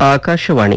ಆಕಾಶವಾಣಿ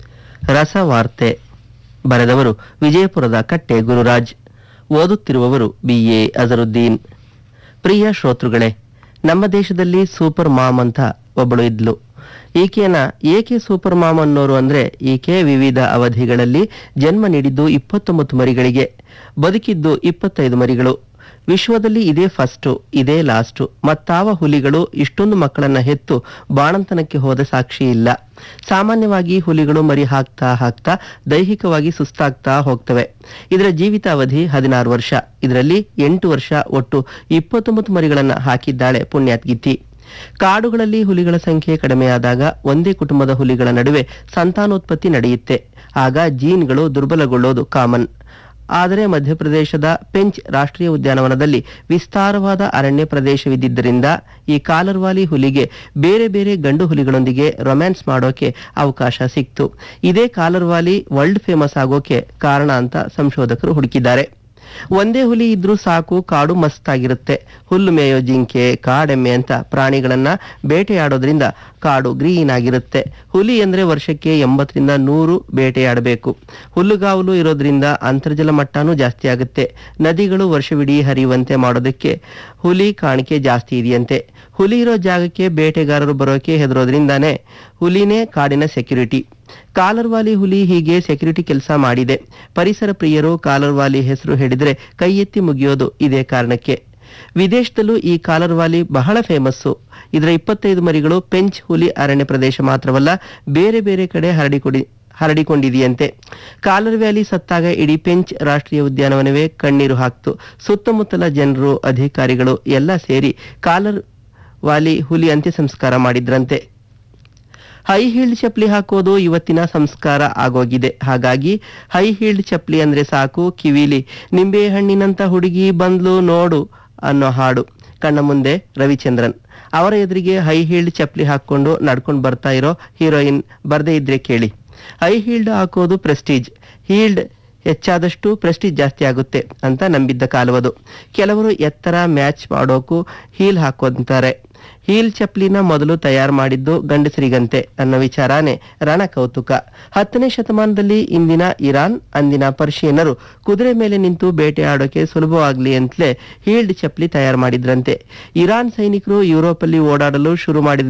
ರಸವಾರ್ತೆ ಬರೆದವರು ವಿಜಯಪುರದ ಕಟ್ಟೆ ಗುರುರಾಜ್ ಓದುತ್ತಿರುವವರು ಬಿಎ ಅಜರುದ್ದೀನ್ ಪ್ರಿಯ ಶ್ರೋತೃಗಳೇ ನಮ್ಮ ದೇಶದಲ್ಲಿ ಸೂಪರ್ ಮಾಮ್ ಅಂತ ಒಬ್ಬಳು ಇದ್ಲು ಈಕೆನ ಏಕೆ ಸೂಪರ್ ಮಾಮ್ ಅನ್ನೋರು ಅಂದ್ರೆ ಈಕೆ ವಿವಿಧ ಅವಧಿಗಳಲ್ಲಿ ಜನ್ಮ ನೀಡಿದ್ದು ಇಪ್ಪತ್ತೊಂಬತ್ತು ಮರಿಗಳಿಗೆ ಬದುಕಿದ್ದು ಇಪ್ಪತ್ತೈದು ಮರಿಗಳು ವಿಶ್ವದಲ್ಲಿ ಇದೇ ಫಸ್ಟು ಇದೇ ಲಾಸ್ಟು ಮತ್ತಾವ ಹುಲಿಗಳು ಇಷ್ಟೊಂದು ಮಕ್ಕಳನ್ನ ಹೆತ್ತು ಬಾಣಂತನಕ್ಕೆ ಹೋದ ಸಾಕ್ಷಿ ಇಲ್ಲ ಸಾಮಾನ್ಯವಾಗಿ ಹುಲಿಗಳು ಮರಿ ಹಾಕ್ತಾ ಹಾಕ್ತಾ ದೈಹಿಕವಾಗಿ ಸುಸ್ತಾಗ್ತಾ ಹೋಗ್ತವೆ ಇದರ ಜೀವಿತ ಅವಧಿ ಹದಿನಾರು ವರ್ಷ ಇದರಲ್ಲಿ ಎಂಟು ವರ್ಷ ಒಟ್ಟು ಇಪ್ಪತ್ತೊಂಬತ್ತು ಮರಿಗಳನ್ನ ಹಾಕಿದ್ದಾಳೆ ಪುಣ್ಯಾತ್ಗಿತ್ತಿ ಕಾಡುಗಳಲ್ಲಿ ಹುಲಿಗಳ ಸಂಖ್ಯೆ ಕಡಿಮೆಯಾದಾಗ ಒಂದೇ ಕುಟುಂಬದ ಹುಲಿಗಳ ನಡುವೆ ಸಂತಾನೋತ್ಪತ್ತಿ ನಡೆಯುತ್ತೆ ಆಗ ಜೀನ್ಗಳು ದುರ್ಬಲಗೊಳ್ಳೋದು ಕಾಮನ್ ಆದರೆ ಮಧ್ಯಪ್ರದೇಶದ ಪೆಂಚ್ ರಾಷ್ಟ್ರೀಯ ಉದ್ಯಾನವನದಲ್ಲಿ ವಿಸ್ತಾರವಾದ ಅರಣ್ಯ ಪ್ರದೇಶವಿದ್ದಿದ್ದರಿಂದ ಈ ಕಾಲರ್ವಾಲಿ ಹುಲಿಗೆ ಬೇರೆ ಬೇರೆ ಗಂಡು ಹುಲಿಗಳೊಂದಿಗೆ ರೊಮ್ಯಾನ್ಸ್ ಮಾಡೋಕೆ ಅವಕಾಶ ಸಿಕ್ತು ಇದೇ ಕಾಲರ್ವಾಲಿ ವರ್ಲ್ಡ್ ಫೇಮಸ್ ಆಗೋಕೆ ಕಾರಣ ಅಂತ ಸಂಶೋಧಕರು ಹುಡುಕಿದ್ದಾರೆ ಒಂದೇ ಹುಲಿ ಇದ್ರೂ ಸಾಕು ಕಾಡು ಮಸ್ತಾಗಿರುತ್ತೆ ಹುಲ್ಲು ಮೇಯೋ ಜಿಂಕೆ ಕಾಡೆಮ್ಮೆ ಅಂತ ಪ್ರಾಣಿಗಳನ್ನ ಬೇಟೆಯಾಡೋದ್ರಿಂದ ಕಾಡು ಗ್ರೀನ್ ಆಗಿರುತ್ತೆ ಹುಲಿ ಅಂದ್ರೆ ವರ್ಷಕ್ಕೆ ಎಂಬತ್ತರಿಂದ ನೂರು ಬೇಟೆಯಾಡಬೇಕು ಹುಲ್ಲುಗಾವಲು ಇರೋದ್ರಿಂದ ಅಂತರ್ಜಲ ಮಟ್ಟನೂ ಜಾಸ್ತಿ ಆಗುತ್ತೆ ನದಿಗಳು ವರ್ಷವಿಡೀ ಹರಿಯುವಂತೆ ಮಾಡೋದಕ್ಕೆ ಹುಲಿ ಕಾಣಿಕೆ ಜಾಸ್ತಿ ಇದೆಯಂತೆ ಹುಲಿ ಇರೋ ಜಾಗಕ್ಕೆ ಬೇಟೆಗಾರರು ಬರೋಕೆ ಹೆದರೋದ್ರಿಂದಾನೇ ಹುಲಿನೇ ಕಾಡಿನ ಸೆಕ್ಯೂರಿಟಿ ಕಾಲರ್ವಾಲಿ ಹುಲಿ ಹೀಗೆ ಸೆಕ್ಯೂರಿಟಿ ಕೆಲಸ ಮಾಡಿದೆ ಪರಿಸರ ಪ್ರಿಯರು ಕಾಲರ್ವಾಲಿ ಹೆಸರು ಹೇಳಿದ್ರೆ ಕೈ ಎತ್ತಿ ಮುಗಿಯೋದು ಇದೇ ಕಾರಣಕ್ಕೆ ವಿದೇಶದಲ್ಲೂ ಈ ಕಾಲರ್ವಾಲಿ ಬಹಳ ಫೇಮಸ್ಸು ಇದರ ಇಪ್ಪತ್ತೈದು ಮರಿಗಳು ಪೆಂಚ್ ಹುಲಿ ಅರಣ್ಯ ಪ್ರದೇಶ ಮಾತ್ರವಲ್ಲ ಬೇರೆ ಬೇರೆ ಕಡೆ ಹರಡಿಕೊಡಿ ಹರಡಿಕೊಂಡಿದೆಯಂತೆ ಕಾಲರ್ ವ್ಯಾಲಿ ಸತ್ತಾಗ ಇಡೀ ಪೆಂಚ್ ರಾಷ್ಟ್ರೀಯ ಉದ್ಯಾನವನವೇ ಕಣ್ಣೀರು ಹಾಕ್ತು ಸುತ್ತಮುತ್ತಲ ಜನರು ಅಧಿಕಾರಿಗಳು ಎಲ್ಲ ಸೇರಿ ಕಾಲರ್ ವಾಲಿ ಹುಲಿ ಅಂತ್ಯ ಸಂಸ್ಕಾರ ಮಾಡಿದ್ರಂತೆ ಹೈ ಹೀಲ್ಡ್ ಚಪ್ಪಲಿ ಹಾಕೋದು ಇವತ್ತಿನ ಸಂಸ್ಕಾರ ಆಗೋಗಿದೆ ಹಾಗಾಗಿ ಹೈ ಹೀಲ್ಡ್ ಚಪ್ಪಲಿ ಅಂದ್ರೆ ಸಾಕು ಕಿವಿಲಿ ನಿಂಬೆ ಹಣ್ಣಿನಂತ ಹುಡುಗಿ ಬಂದ್ಲು ನೋಡು ಅನ್ನೋ ಹಾಡು ಕಣ್ಣ ಮುಂದೆ ರವಿಚಂದ್ರನ್ ಅವರ ಎದುರಿಗೆ ಹೈ ಹೀಲ್ಡ್ ಚಪ್ಪಲಿ ಹಾಕೊಂಡು ನಡ್ಕೊಂಡು ಬರ್ತಾ ಇರೋ ಹೀರೋಯಿನ್ ಬರ್ದೇ ಇದ್ರೆ ಕೇಳಿ ಹೈ ಹೀಲ್ಡ್ ಹಾಕೋದು ಪ್ರೆಸ್ಟೀಜ್ ಹೀಲ್ಡ್ ಹೆಚ್ಚಾದಷ್ಟು ಪ್ರೆಸ್ಟೀಜ್ ಜಾಸ್ತಿ ಆಗುತ್ತೆ ಅಂತ ನಂಬಿದ್ದ ಕಾಲವದು ಕೆಲವರು ಎತ್ತರ ಮ್ಯಾಚ್ ಮಾಡೋಕು ಹೀಲ್ ಹಾಕೋಂತಾರೆ ಹೀಲ್ ಚಪ್ಲಿನ ಮೊದಲು ತಯಾರು ಮಾಡಿದ್ದು ಗಂಡಸರಿಗಂತೆ ಅನ್ನೋ ವಿಚಾರನೇ ರಣ ಕೌತುಕ ಹತ್ತನೇ ಶತಮಾನದಲ್ಲಿ ಇಂದಿನ ಇರಾನ್ ಅಂದಿನ ಪರ್ಷಿಯನ್ನರು ಕುದುರೆ ಮೇಲೆ ನಿಂತು ಬೇಟೆ ಆಡೋಕೆ ಸುಲಭವಾಗ್ಲಿ ಅಂತಲೇ ಹೀಲ್ಡ್ ಚಪ್ಲಿ ತಯಾರು ಮಾಡಿದ್ರಂತೆ ಇರಾನ್ ಸೈನಿಕರು ಯುರೋಪಲ್ಲಿ ಓಡಾಡಲು ಶುರು ಮಾಡಿದ